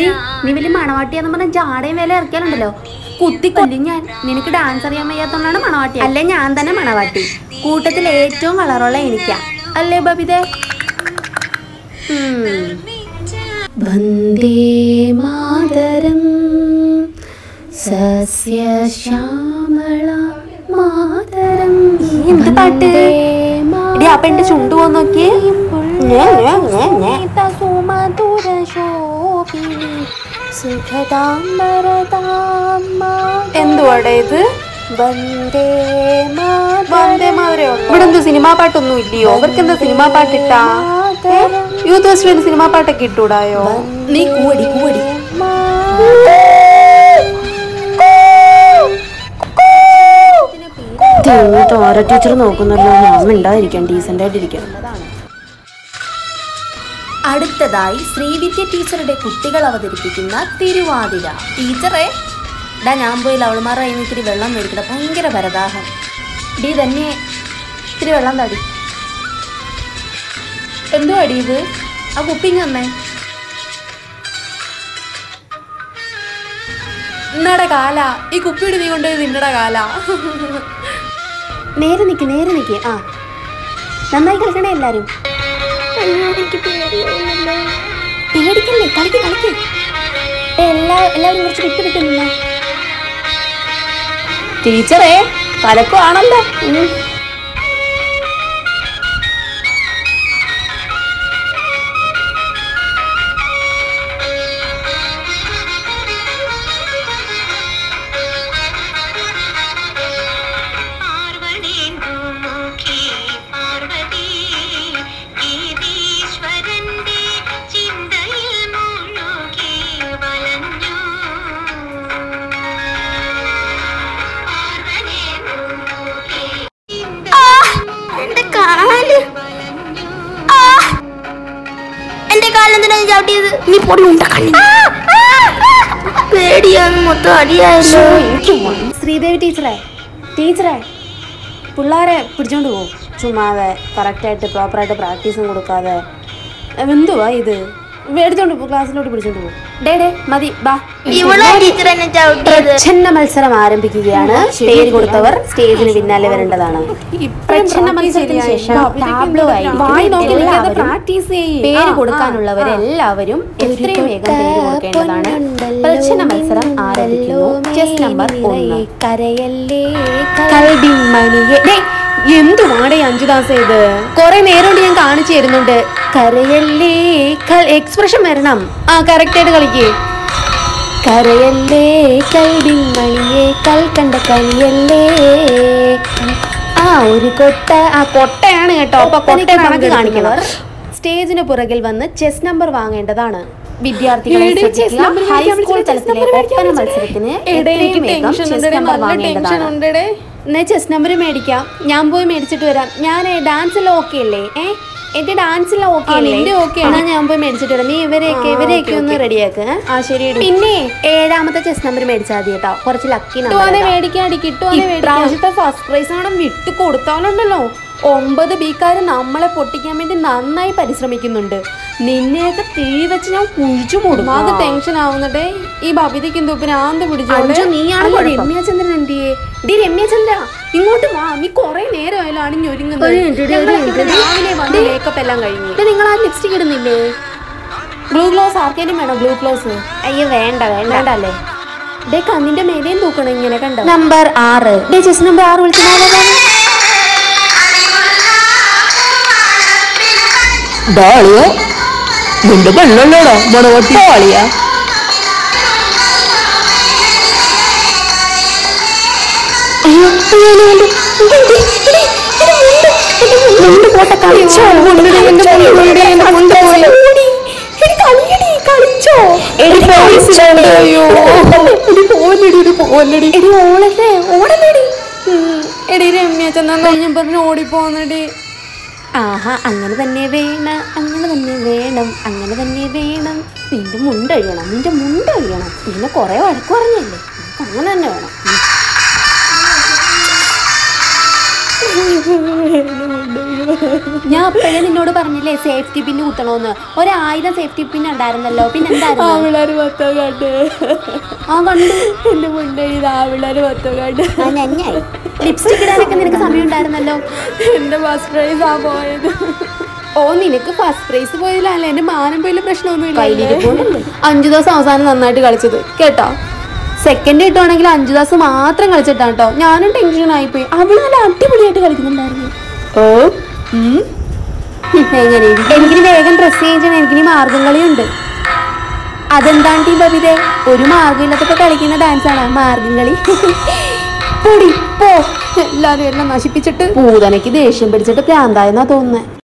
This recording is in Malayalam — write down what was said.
ഡി നീ വലിയ മണവാട്ടിയാന്ന് പറഞ്ഞ ജാടയും വില ഇറക്കിയാലുണ്ടല്ലോ കുത്തി കൊല്ലും ഞാൻ നിനക്ക് ഡാൻസ് അറിയാൻ വയ്യാത്തോണ്ടാണ് മണവാട്ടി അല്ലേ ഞാൻ തന്നെ മണവാട്ടി കൂട്ടത്തിൽ ഏറ്റവും കളറുള്ള എനിക്കാ അല്ലേ ബബിതേ വന്ദേ മാതരം സസ്യശ്യാമള മാതരം എന്ത് പാട്ട് എടി ആ പെണ്ണ് ചുണ്ടു പോ നോക്കിയേ എന്തുവാടെ ഇത് വന്ദേ വന്ദേ മാതരേ ഇവിടെ എന്തോ സിനിമാ പാട്ടൊന്നും ഇല്ലയോ അവർക്ക് എന്താ സിനിമാ പാട്ടിട്ടാ യൂത്ത് ഫെസ്റ്റിവൽ സിനിമാ പാട്ടൊക്കെ ഇട്ടൂടായോ നീ കൂടി കൂടി തോര ടീച്ചർ നോക്കുന്നല്ലോ ഞാൻ മിണ്ടാതിരിക്കാം ഡീസൻ്റ് ആയിട്ടിരിക്കാം അടുത്തതായി ശ്രീവിദ്യ ടീച്ചറുടെ കുട്ടികൾ അവതരിപ്പിക്കുന്ന തിരുവാതിര ടീച്ചറെ ഡാ ഞാൻ പോയി അവളുമാരുടെ കയ്യിൽ നിന്ന് ഇത്തിരി വെള്ളം മേടിക്കട്ടെ ഭയങ്കര പരദാഹം ഡീ തന്നെ ഇത്തിരി വെള്ളം തടി എന്തോ അടി ഇത് ആ കുപ്പിങ് വന്നേ നിന്നടെ കാല ഈ കുപ്പിയുടെ നീ കൊണ്ടുപോയി നിന്നടെ കാല നേരെ നിക്ക് നേരെ നിക്ക് ആ നന്നായി കളിക്കണേ എല്ലാരും പേടിക്കല്ലേ കളിക്ക് കളിക്ക് എല്ലാ എല്ലാവരും കുറച്ച് വിട്ട് വിട്ട് നിന്നേ ടീച്ചറേ കലക്കുവാണല്ലോ ഉം. പാർവണേന്ദുമുഖി പാർവതി ഗീതീശ്വരന്റെ ചിന്തയിൽ മുഴുകി വലഞ്ഞു പാർവണേന്ദുമുഖി എന്റെ കാല് ആ! എന്റെ കാലെന്തിനാ നീ ചവിട്ടിയത് നീ പൊടി ഉണ്ട പേടിയാന്ന് മൊത്തം അടിയായല്ലോ ശ്രീദേവി ടീച്ചറെ ടീച്ചറെ പിള്ളേരെ പിടിച്ചോണ്ട് പോകും ചുമ്മാതെ കറക്റ്റായിട്ട് പ്രോപ്പറായിട്ട് പ്രാക്ടീസും കൊടുക്കാതെ എന്തുവാ ഇത് മേടിച്ചോണ്ട് പോ ക്ലാസ്സിലോട്ട് പിടിച്ചോണ്ട് പോകും ഡേ ഡേ മതി ബാ ഇവളെ ടീച്ചർ എന്നെ ചവിട്ടിയത് പ്രച്ഛന്ന മത്സരം ആരംഭിക്കുകയാണ് പേര് കൊടുത്തവർ സ്റ്റേജിന് പിന്നാലെ വരേണ്ടതാണ് പ്രച്ഛന്ന മത്സരത്തിന് ശേഷം ടാബ്ലോ ആയിരിക്കും എല്ലാവരും പേര് കൊടുക്കാനുള്ളവരെല്ലാവരും എത്രയും വേഗം പേര് കൊടുക്കേണ്ടതാണ് പ്രച്ഛന്ന മത്സരം ആരംഭിക്കുന്നു ചെസ് നമ്പർ ഒന്ന് കരയല്ലേ കൽബിമണിയെ ഡേ, എന്തുവാടെ അഞ്ജുദാസ ഇത് കൊറേ നേരം കൊണ്ട് ഞാൻ കാണിച്ചു തരുന്നുണ്ട് കരയല്ലേ എക്സ്പ്രഷൻ വരണം ആ കറക്റ്റ് ആയിട്ട് കളിക്കേ കരയല്ലേ കൽവിൻ മണിയെ കൽക്കണ്ട കനിയല്ലേ ആ ഒരു കൊട്ട ആ കൊട്ടയാണ് കേട്ടോ അപ്പൊ കൊട്ട കണക്ക് കാണിക്കണം സ്റ്റേജിന് പുറകിൽ വന്ന് ചെസ് നമ്പർ വാങ്ങേണ്ടതാണ് വിദ്യാർത്ഥികളെ ശ്രദ്ധിക്കുക. ഹൈസ്കൂൾ തലത്തിലെ ഒപ്പന മത്സരത്തിന് എത്രയും വേഗം ചെസ് നമ്പർ വാങ്ങേണ്ടതാണ് എന്നാ ചെസ് നമ്പർ മേടിക്കാം ഞാൻ പോയി മേടിച്ചിട്ട് വരാം ഞാൻ ഡാൻസെല്ലാം ഓക്കെ അല്ലേ ഏ എന്റെ ഡാൻസെല്ലാം ഓക്കെ അല്ലേ എന്നാ ഞാൻ പോയി മേടിച്ചിട്ട് വരാം നീ ഇവരെയൊക്കെ ഇവരെയൊക്കെ ഒന്ന് റെഡിയാക്ക് ആ ശരി പിന്നെ ഏഴാമത്തെ ചെസ് നമ്പർ മേടിച്ചാൽ മതി കേട്ടോ കുറച്ച് ലക്കി മേടിക്കാടി ഇപ്രാവശ്യത്തെ ഫസ്റ്റ് പ്രൈസ് ആണ് വിട്ട് കൊടുത്താലുണ്ടല്ലോ ഒമ്പത് ബീക്കാര് നമ്മളെ പൊട്ടിക്കാൻ വേണ്ടി നന്നായി പരിശ്രമിക്കുന്നുണ്ട് നിന്നെയൊക്കെ തീ വെച്ച് ഞാൻ കുഴിച്ചു മൂടും അത് ടെൻഷൻ ആവുന്നുണ്ടേ ഈ ബബിതയ്ക്ക് എന്തോ ഭ്രാന്ത് പിടിച്ചോളെ അഞ്ചു നീയാണ് രമ്യാചന്ദ്രൻ എന്തിയെ ഡി രമ്യാചന്ദ്ര ഇങ്ങോട്ട് വാ നീ കൊറേ നേരമായാലും അണിഞ്ഞൊരുങ്ങുന്നത് ഒരു മിനിറ്റ്, ഒരു ഞങ്ങളൊക്കെ മിനിറ്റ്. രാവിലെ വന്ന് മേക്കപ്പ് എല്ലാം കഴിഞ്ഞു നിങ്ങൾ ആ ലിപ്സ്റ്റിക് ഇടുന്നില്ലേ ബ്ലൂ ഗ്ലോസ് ആർക്കേലും വേണോ ബ്ലൂ ഗ്ലോസ് അയ്യോ വേണ്ട വേണ്ട വേണ്ടല്ലേ ഡേ കണ്ണിന്റെ മേലെയും തൂക്കണം ഇങ്ങനെ കണ്ടോ നമ്പർ ആറ് ഡേ ചെസ് നമ്പർ ആറ് വിളിച്ചു ഡാളിയോ നിന്റെ പെണ്ണല്ലേടാ മണവാട്ടി ഡാളിയാ അയ്യോ അയ്യോ എന്നെ കണ്ടു. ഇത് ഇത് ഇത് ഇത് മുണ്ട്. എന്റെ മുണ്ട് പോട്ടെ കളിച്ചോ മുണ്ട് എന്റെ മുണ്ട് എന്റെ മുണ്ട് പോയി ഓടി. എടി കളിയടി കളിച്ചോ എടി കളിച്ചോണ്ട് അയ്യോ എടി പോവല്ലടി എടി പോവല്ലടി എടി ഓളല്ലേ ഓടല്ലടി എടി രമ്യ ചെന്നാ കഴിഞ്ഞ പറഞ്ഞ് ഓടിപ്പോന്നടി ആഹാ അങ്ങനെ തന്നെ വേണം അങ്ങനെ തന്നെ വേണം അങ്ങനെ തന്നെ വേണം നിന്റെ മുണ്ട് അഴിയണം നിന്റെ മുണ്ട് അഴിയണം നിന്നെ കുറെ വഴക്ക് പറഞ്ഞല്ലേ നിനക്ക് അങ്ങനെ തന്നെ വേണം ഉം. ഞാൻ അപ്പോഴേ നിന്നോട് പറഞ്ഞില്ലേ സേഫ്റ്റി പിന്ന് കുത്തണോന്ന് ഒരായിരം സേഫ്റ്റി പിൻ ഉണ്ടായിരുന്നല്ലോ പിന്നെ എന്തായിരുന്നു ആവിളാര് മൊത്തം കണ്ട് ആ കണ്ടു എന്റെ മുണ്ടഴി ആവിളാര് മൊത്തം കണ്ട് ആ നന്നായി ലിപ്സ്റ്റിക് ഇടാനൊക്കെ നിനക്ക് സമയം ഉണ്ടായിരുന്നല്ലോ എന്റെ ഫസ്റ്റ് പ്രൈസ് ആ പോയത് ഓ നിനക്ക് ഫസ്റ്റ് പ്രൈസ് പോയതിലല്ല എന്റെ മാനം പോയില്ല പ്രശ്നമൊന്നുമില്ല കയ്യിലിരിപ്പുണ്ടല്ലേ? അഞ്ചു ദിവസം അവസാനം നന്നായിട്ട് കളിച്ചത് കേട്ടോ സെക്കൻഡ് കിട്ടുവാണെങ്കിൽ അഞ്ചു ദിവസം മാത്രം കളിച്ചിട്ടാ കേട്ടോ ഞാനും ടെൻഷൻ ആയിപ്പോയി അവള് നല്ല അടിപൊളിയായിട്ട് കളിക്കുന്നുണ്ടായിരുന്നു ഓ ഉം. എങ്ങനെ എനിക്കിനി വേഗം ഡ്രസ് ചേഞ്ച് ചെയ്യണം എനിക്കിനി മാർഗം കളിയുണ്ട് അതെന്താണ് ടീ ബബിതെ ഒരു മാർഗമില്ലാത്തപ്പോ കളിക്കുന്ന ഡാൻസ് ആണ് മാർഗം കളി പൊടി പോ എല്ലാരും എല്ലാം നശിപ്പിച്ചിട്ട് പൂതനയ്ക്ക് ദേഷ്യം പിടിച്ചിട്ട് പ്രാന്തായെന്നാ തോന്നുന്നേ